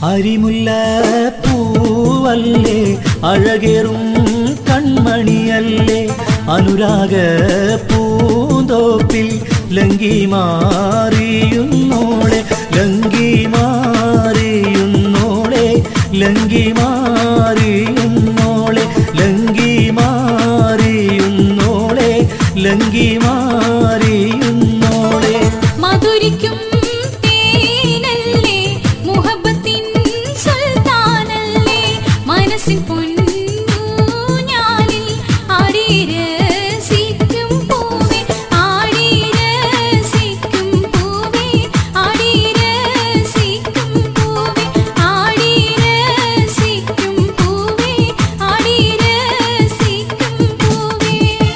അരിമുല്ല പൂവല്ലേ അഴകേറും കൺമണിയല്ലേ അനുരാഗ പൂന്തോപ്പിൽ ലങ്കി മാറിയുന്നോളെ ലങ്കി മാറിയുന്നോളെ ലങ്കി മാറിയുന്നോളെ ലങ്കി മാറിയുന്നോളെ ലങ്കി മാറിയുന്നോളെ മധുരിക്കും തേനല്ലേ മുഹബത്തിൻ സുൽത്താനല്ലേ മനസ്സിൻ പൊന്നൂഞ്ഞാലിൽ ആടിരസിക്കും പൂവേ ആടിരസിക്കും പൂവേ ആടിരസിക്കും പൂവേ ആടിരസിക്കും പൂവേ ആടിരസിക്കും പൂവേ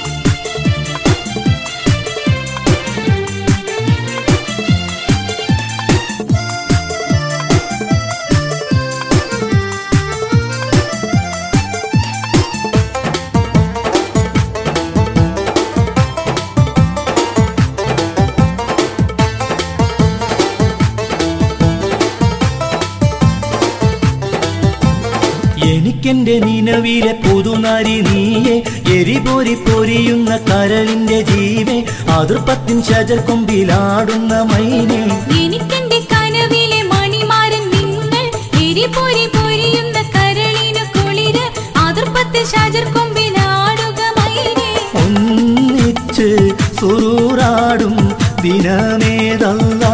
എനിക്കെന്റെ നിലവിലെ പുതുനാരി നീയെ എരിപോരി പൊരിയുന്ന കരളിന്റെ ജീവേ അതിർപ്പത്തിൻ ശജർ കൊമ്പിലാടുന്ന മൈനെ എനിക്കെന്റെ കനവിലെ മണിമാരൻ നിങ്ങൾ എരിപൊരി പൊരിയുന്ന കരളിനു കുളിര് അതിർപ്പത്തിൽ ഷാജർ കൊമ്പിലാടുക മൈനേ ഒന്നിച്ച് സുറൂറാടും ദിനമേതല്ല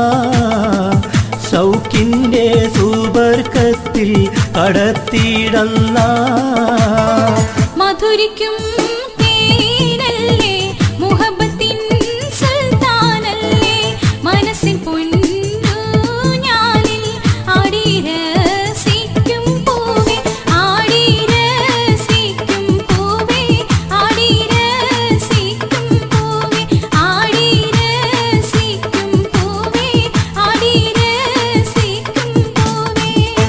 സൗക്കിന്റെ സുബർക്കത്തിൽ കടത്തിയിടല്ല മധുരിക്കും തേനല്ലേ മുഹബത്തിൻ സുൽത്താനല്ലേ മനസ്സിൻ പൊന്നൂഞ്ഞാലിൽ ആടിരസിക്കും പൂവേ ആടിരസിക്കും പൂവേ ആടിരസിക്കും പൂവേ ആടിരസിക്കും പൂവേ ആടിരസിക്കും പൂവേ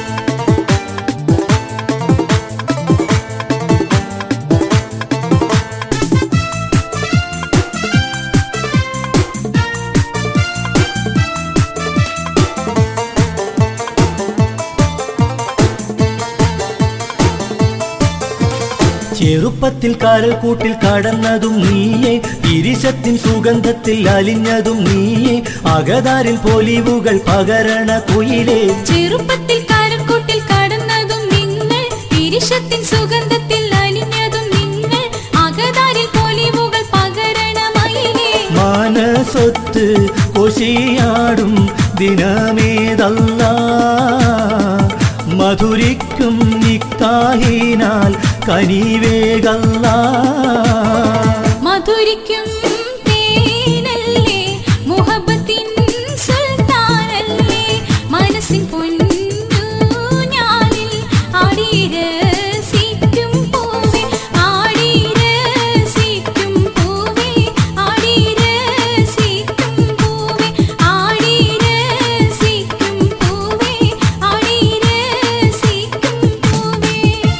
ചെറുപ്പത്തിൽ കാരൽക്കൂട്ടിൽ കടന്നതും നീയെ ഇരിശത്തിൻ സുഗന്ധത്തിൽ അലിഞ്ഞതും നീയെ അകതാരിൽ പൊലിവുകൾ പകരണ കുയിലേ ചെറുപ്പത്തിൽ കാരക്കൂട്ടിൽ കടന്നതും നിങ്ങൾ തിരിശത്തിൻ സുഗന്ധത്തിൽ അലിഞ്ഞതും നിങ്ങൾ അകതാരിൽ പൊലിവുകൾ പകരണമയിലേ മാനസൊത്ത് കൊശിയാടും ദിനമേതല്ല മധുരിക്കും നിക്കാഹിനാൽ കനിവേകല്ല മധുരിക്കും തേനല്ലേ മുഹബത്തിൻ സുൽത്താനല്ലേ മനസ്സിൻ പൊന്നൂഞ്ഞാലിൽ ആടിരസിക്കും പൂവേ ആടിരസിക്കും പൂവേ ആടിരസിക്കും പൂവേ ആടിരസിക്കും പൂവേ ആടിരസിക്കും പൂവേ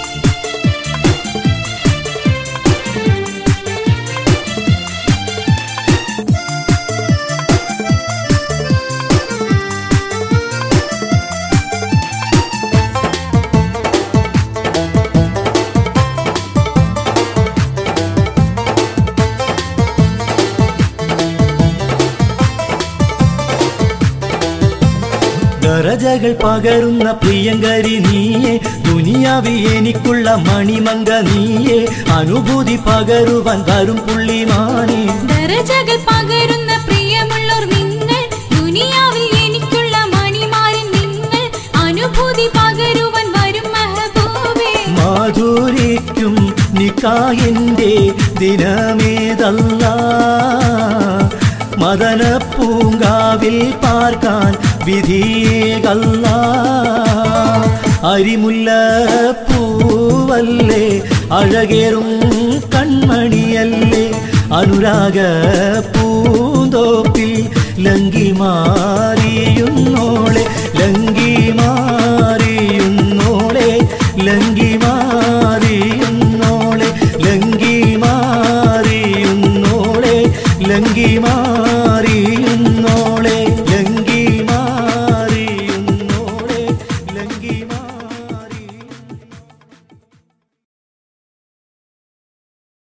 ദറജകൾ പകരുന്ന പ്രിയങ്കരി നീയെ ദുനിയാവി എനിക്കുള്ള മണിമങ്ക നീയെ അനുഭൂതി പകരുവാൻ വരും പുള്ളിമാനെ ദരജകൾ പകരുന്ന പ്രിയമുള്ളോർ നിങ്ങൾ ദുനിയാവിൽ എനിക്കുള്ള മണിമാരൻ നിങ്ങൾ അനുഭൂതി പകരുവാൻ വരും മെഹബൂബേ മാധുരിക്കും നിക്കായിന്റെ ദിനമേതല്ല മദന പൂങ്കാവിൽ പാർക്കാൻ വിധിയേകല്ല അരിമുല്ല പൂവല്ലേ അഴകേറും കൺമണിയല്ലേ അനുരാഗ പൂന്തോപ്പിൽ ലങ്കി മാറിയുന്നോളെ ലങ്കി മാറിയുന്നോളെ ലങ്കി മാറിയുന്നോളെ ലങ്കി മാറിയുന്നോളെ ലങ്കി മാ